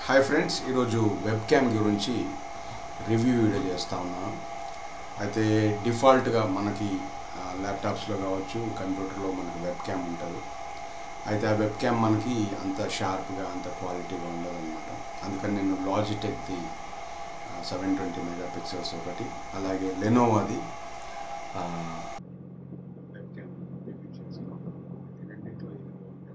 hi friends ఈరోజు webcam గురించి review video చేస్తా ఉన్నాను అయితే డిఫాల్ట్గా మనకి ఆ, ల్యాప్టాప్స్లో కావచ్చు కంప్యూటర్లో మనకి వెబ్ క్యామ్ ఉంటుంది అయితే ఆ వెబ్ క్యామ్ మనకి అంత షార్ప్గా అంత క్వాలిటీగా ఉండదు అనమాట అందుకని నేను లాజిటెక్ది సెవెన్ ట్వంటీ మెగా పిక్సెల్స్ ఒకటి అలాగే లెనోవాది వెబ్ క్యామ్ రివ్యూ చేస్తాను ఇది రెండిట్లో ఇది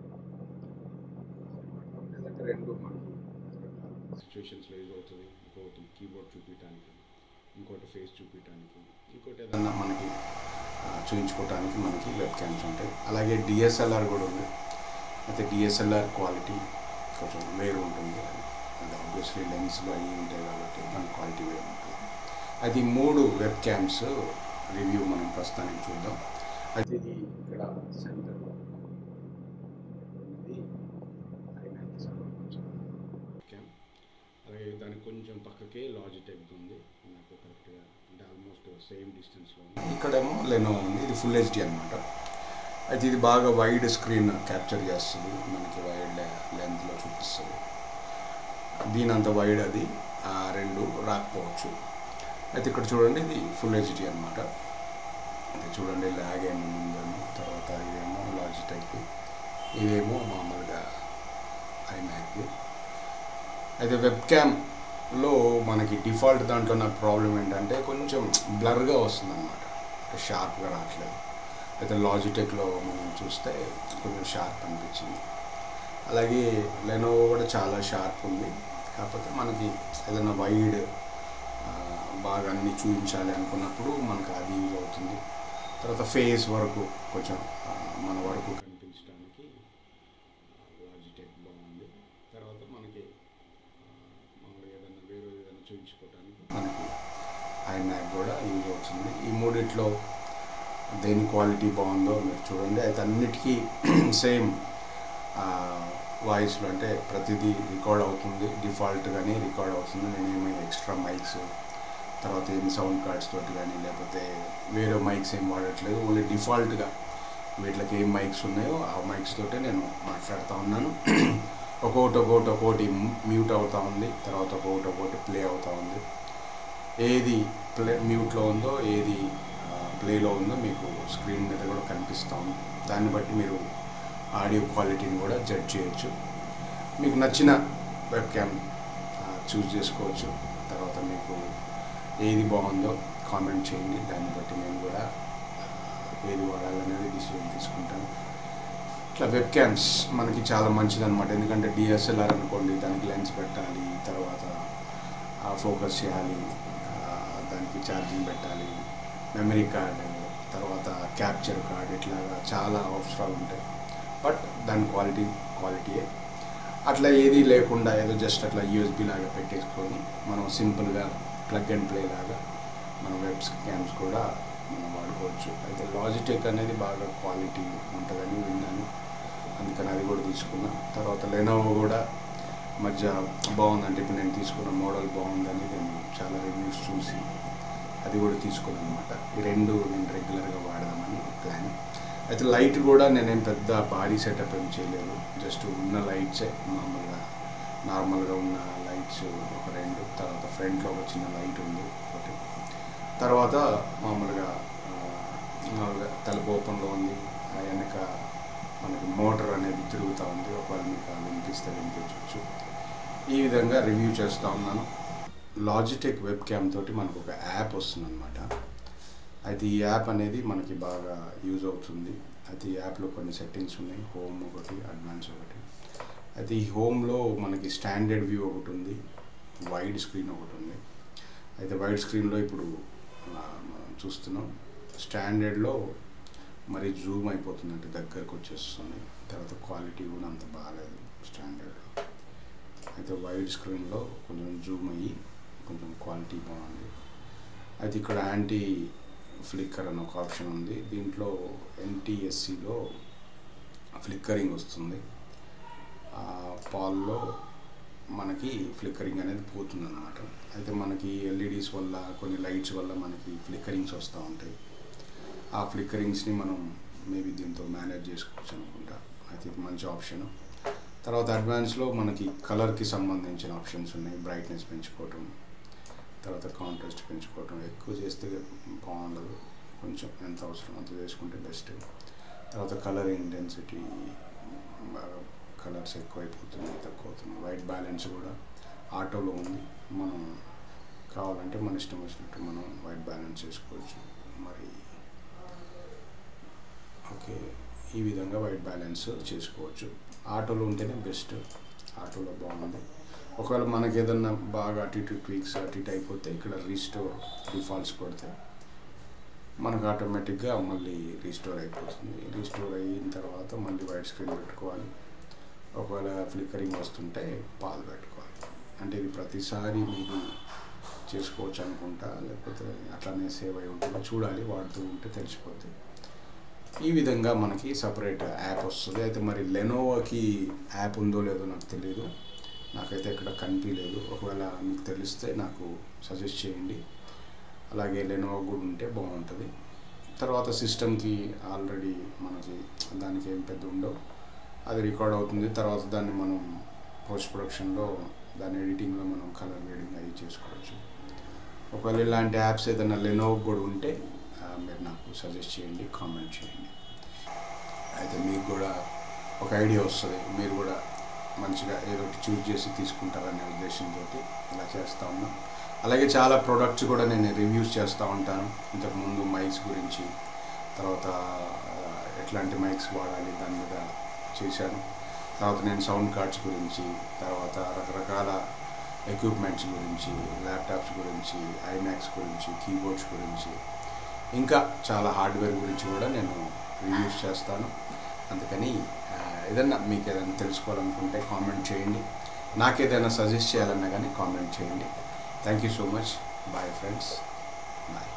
బాగుంటుంది లేదంటే రెండు మనకు సిచ్యువేషన్స్లో యూజ్ అవుతుంది ఇంకోటి కీబోర్డ్ చూపించడానికి ఇంకోటి ఫేస్ చూపించడానికి ఇంకోటి ఏదన్నా మనకి ఆ, చూపించుకోవడానికి మనకి వెబ్ క్యామ్స్ ఉంటాయి అలాగే డిఎస్ఎల్ఆర్ కూడా ఉంది అయితే డిఎస్ఎల్ఆర్ క్వాలిటీ కొంచెం వేరు ఉంటుంది అది ఆబ్వియస్లీ లెన్స్లో అవి ఉంటాయి కాబట్టి దాని క్వాలిటీ వేరు ఉంటుంది అది ఈ మూడు వెబ్ క్యామ్స్ రివ్యూ మనం ప్రస్తుతానికి చూద్దాం అయితే ఇది ఇక్కడ సెంటర్లో ఉన్నది ఐమాక్కి సంబంధించిన క్యామ్ అలాగే దానికి కొంచెం పక్కకే లాజిటెక్ ఉంది నాకు కరెక్ట్గా అంటే ఆల్మోస్ట్ సేమ్ డిస్టెన్స్లో ఉంది ఇక్కడేమో లెనో ఉంది ఇది ఫుల్ హెచ్డి అనమాట అయితే ఇది బాగా వైడ్ స్క్రీన్ క్యాప్చర్ చేస్తుంది మనకి వైడ్ లెంత్లో చూపిస్తుంది దీని అంత వైడ్ అది ఆ రెండు రాకపోవచ్చు అయితే ఇక్కడ చూడండి ఇది ఫుల్ హెచ్డి అనమాట అయితే చూడండి ల్యాగ్ ఏమో ఉందేమో తర్వాత ఇదేమో లాజిటెక్ ఇదేమో మామూలుగా ఐమ్యాక్ అయితే వెబ్ క్యామ్లో మనకి డిఫాల్ట్ దాంట్లో నాకు ప్రాబ్లం ఏంటంటే కొంచెం బ్లర్గా వస్తుంది అనమాట షార్ప్గా రావట్లేదు అయితే లాజిటెక్లో మనం చూస్తే కొంచెం షార్ప్ అనిపించింది అలాగే లెనోవో కూడా చాలా షార్ప్ ఉంది కాకపోతే మనకి ఏదైనా వైడ్ బాగా అన్ని చూపించాలి అనుకున్నప్పుడు మనకు అది యూజ్ అవుతుంది తర్వాత ఫేస్ వరకు కొంచెం ఆ, మన వరకు కనిపించడానికి లాజిటెక్ బాగుంది తర్వాత మనకి ఆ, మామూలుగా ఏదైనా వేరే ఏదైనా చూపించుకోవడానికి మనకి ఐమ్యాక్ కూడా యూజ్ అవుతుంది ఈ మూడిట్లో దేని క్వాలిటీ బాగుందో మీరు చూడండి అయితే అన్నిటికీ సేమ్ వాయిస్లో అంటే ప్రతిదీ రికార్డ్ అవుతుంది డిఫాల్ట్గానే రికార్డ్ అవుతుంది నేనేమి ఎక్స్ట్రా మైక్స్ తర్వాత ఏం సౌండ్ కార్డ్స్ తోటి కానీ లేకపోతే వేరే మైక్స్ ఏం వాడట్లేదు ఓన్లీ డిఫాల్ట్గా వీటికి ఏం మైక్స్ ఉన్నాయో ఆ మైక్స్ తోటే నేను మాట్లాడుతూ ఉన్నాను ఒక్కొక్కటి ఒక్కొక్కటి ఒక్కొక్కటి మ్యూట్ అవుతూ ఉంది తర్వాత ఒక్కొక్కటి ఒక్కొక్కటి ప్లే అవుతూ ఉంది ఏది ప్లే మ్యూట్లో ఉందో ఏది ప్లేలో ఉందో మీకు స్క్రీన్ మీద కూడా కనిపిస్తూ ఉంది దాన్ని బట్టి మీరు ఆడియో క్వాలిటీని కూడా జడ్జ్ చేయొచ్చు మీకు నచ్చిన వెబ్ క్యామ్ చూస్ చేసుకోవచ్చు తర్వాత మీకు ఏది బాగుందో కామెంట్ చేయండి దాన్ని బట్టి నేను కూడా ఆ, ఏది వాడాలనేది డిసిజన్ తీసుకుంటాను ఇట్లా వెబ్ క్యామ్స్ మనకి చాలా మంచిది అనమాట ఎందుకంటే డిఎస్ఎల్ఆర్ అనుకోండి దానికి లెన్స్ పెట్టాలి తర్వాత ఫోకస్ చేయాలి ఆ, దానికి ఛార్జింగ్ పెట్టాలి మెమరీ కార్డ్ తర్వాత క్యాప్చర్ కార్డ్ ఇట్లాగా చాలా అవసరాలు ఉంటాయి బట్ దాని క్వాలిటీ క్వాలిటీయే అట్లా ఏది లేకుండా ఏదో జస్ట్ అట్లా యూఎస్బి లాగా పెట్టేసుకొని మనం సింపుల్గా ప్లగ్ అండ్ ప్లే లాగా మన వెబ్ క్యామ్స్ కూడా మనం వాడుకోవచ్చు అయితే లాజిటెక్ అనేది బాగా క్వాలిటీ ఉంటుందని విన్నాను అందుకని అది కూడా తీసుకున్నా తర్వాత లెనోవో కూడా మధ్య బాగుందంటే ఇప్పుడు నేను తీసుకున్న మోడల్ బాగుందని నేను చాలా రివ్యూస్ చూసి అది కూడా తీసుకున్నాను అనమాట ఈ రెండు నేను రెగ్యులర్గా వాడదామని ప్లాన్ అయితే లైట్ కూడా నేనేం పెద్ద భారీ సెటప్ ఏం చేయలేదు జస్ట్ ఉన్న లైట్సే మామూలుగా నార్మల్గా ఉన్న లైట్స్ ఒక రెండు తర్వాత ఫ్రంట్లో ఒక చిన్న లైట్ ఉంది ఒకటి తర్వాత మామూలుగా ఆ, మామూలుగా తలుపు ఓపెన్లో ఉంది ఆ వెనక మనకి మోటార్ అనేది తిరుగుతూ ఉంది ఒకవేళ మీకు అది వినిపిస్తే వినిపించవచ్చు ఈ విధంగా రివ్యూ చేస్తూ ఉన్నాను లాజిటెక్ వెబ్ క్యామ్ తోటి మనకు ఒక యాప్ వస్తుంది అనమాట అయితే ఈ యాప్ అనేది మనకి బాగా యూజ్ అవుతుంది అయితే ఈ యాప్లో కొన్ని సెట్టింగ్స్ ఉన్నాయి హోమ్ ఒకటి అడ్వాన్స్ ఒకటి అయితే ఈ హోమ్లో మనకి స్టాండర్డ్ వ్యూ ఒకటి ఉంది వైడ్ స్క్రీన్ ఒకటి ఉంది అయితే వైడ్ స్క్రీన్లో ఇప్పుడు ఆ, మనం చూస్తున్నాం స్టాండర్డ్లో మరి జూమ్ అయిపోతుంది అంటే దగ్గరకు వచ్చేస్తుంది తర్వాత క్వాలిటీ కూడా అంత బాగాలేదు స్టాండర్డ్లో అయితే వైడ్ స్క్రీన్లో కొంచెం జూమ్ అయ్యి కొంచెం క్వాలిటీ బాగుంది అయితే ఇక్కడ యాంటీ ఫ్లిక్కర్ అని ఒక ఆప్షన్ ఉంది దీంట్లో ఎన్టీఎస్సిలో ఫ్లిక్కరింగ్ వస్తుంది ఆ పాల్లో మనకి ఫ్లిక్కరింగ్ అనేది పోతుంది అనమాట అయితే మనకి ఎల్ఈడీస్ వల్ల కొన్ని లైట్స్ వల్ల మనకి ఫ్లిక్కరింగ్స్ వస్తూ ఉంటాయి ఆ ఫ్లిక్కరింగ్స్ని మనం మేబీ దీంతో మేనేజ్ చేసుకోవచ్చు అనుకుంటా అయితే ఇది మంచి ఆప్షన్ తర్వాత అడ్వాన్స్లో మనకి కలర్కి సంబంధించిన ఆప్షన్స్ ఉన్నాయి బ్రైట్నెస్ పెంచుకోవటం తర్వాత కాంట్రాస్ట్ పెంచుకోవటం ఎక్కువ చేస్తే బాగుండదు కొంచెం ఎంత అవసరం అంత చేసుకుంటే బెస్ట్ తర్వాత కలర్ ఇంటెన్సిటీ బాగా కలర్స్ ఎక్కువైపోతున్నాయి తక్కువ అవుతున్నాయి వైట్ బ్యాలెన్స్ కూడా ఆటోలో ఉంది మనం కావాలంటే మన ఇష్టం వచ్చినట్టు మనం వైట్ బ్యాలెన్స్ చేసుకోవచ్చు మరి ఓకే ఈ విధంగా వైట్ బ్యాలెన్స్ చేసుకోవచ్చు ఆటోలో ఉంటేనే బెస్ట్ ఆటోలో బాగుంది ఒకవేళ మనకి ఏదన్నా బాగా అటు ఇటు ట్వీక్స్ అటు ఇటు అయిపోతే ఇక్కడ రీస్టోర్ డిఫాల్ట్స్ కొడితే మనకు ఆటోమేటిక్గా మళ్ళీ రీస్టోర్ అయిపోతుంది రీస్టోర్ అయిన తర్వాత మళ్ళీ వైట్ స్క్రీన్ పెట్టుకోవాలి ఒకవేళ ఫ్లిక్కరింగ్ వస్తుంటే పాలు పెట్టుకోవాలి అంటే ఇది ప్రతిసారి మీరు చేసుకోవచ్చు అనుకుంటా లేకపోతే అట్లానే సేవ్ అయి ఉంటుందో చూడాలి వాడుతూ ఉంటే తెలిసిపోతుంది ఈ విధంగా మనకి సపరేట్ యాప్ వస్తుంది అయితే మరి లెనోవాకి యాప్ ఉందో లేదో నాకు తెలియదు నాకైతే ఎక్కడ కనిపించలేదు ఒకవేళ మీకు తెలిస్తే నాకు సజెస్ట్ చేయండి అలాగే లెనోవా కూడా ఉంటే బాగుంటుంది తర్వాత సిస్టమ్కి ఆల్రెడీ మనకి దానికి ఏం పెద్ద ఉండవు అది రికార్డ్ అవుతుంది తర్వాత దాన్ని మనం పోస్ట్ ప్రొడక్షన్లో దాని ఎడిటింగ్లో మనం కలర్ గ్రేడింగ్ అవి చేసుకోవచ్చు ఒకవేళ ఇలాంటి యాప్స్ ఏదైనా లెనోవో కూడా ఉంటే ఆ, మీరు నాకు సజెస్ట్ చేయండి కామెంట్ చేయండి అయితే మీకు కూడా ఒక ఐడియా వస్తుంది మీరు కూడా మంచిగా ఏదో ఒకటి చూస్ చేసి తీసుకుంటారనే ఉద్దేశంతో ఇలా చేస్తూ ఉన్నాం అలాగే చాలా ప్రోడక్ట్స్ కూడా నేను రివ్యూస్ చేస్తూ ఉంటాను ఇంతకుముందు మైక్స్ గురించి తర్వాత ఆ, ఎట్లాంటి మైక్స్ వాడాలి దాని మీద చేశాను తర్వాత నేను సౌండ్ కార్డ్స్ గురించి తర్వాత రకరకాల ఎక్విప్మెంట్స్ గురించి ల్యాప్టాప్స్ గురించి ఐమాక్స్ గురించి కీబోర్డ్స్ గురించి ఇంకా చాలా హార్డ్వేర్ గురించి కూడా నేను రివ్యూస్ చేస్తాను అందుకని ఆ, ఏదన్నా మీకు ఏదైనా తెలుసుకోవాలనుకుంటే కామెంట్ చేయండి నాకు ఏదైనా సజెస్ట్ చేయాలన్నా కానీ కామెంట్ చేయండి thank you so much bye friends bye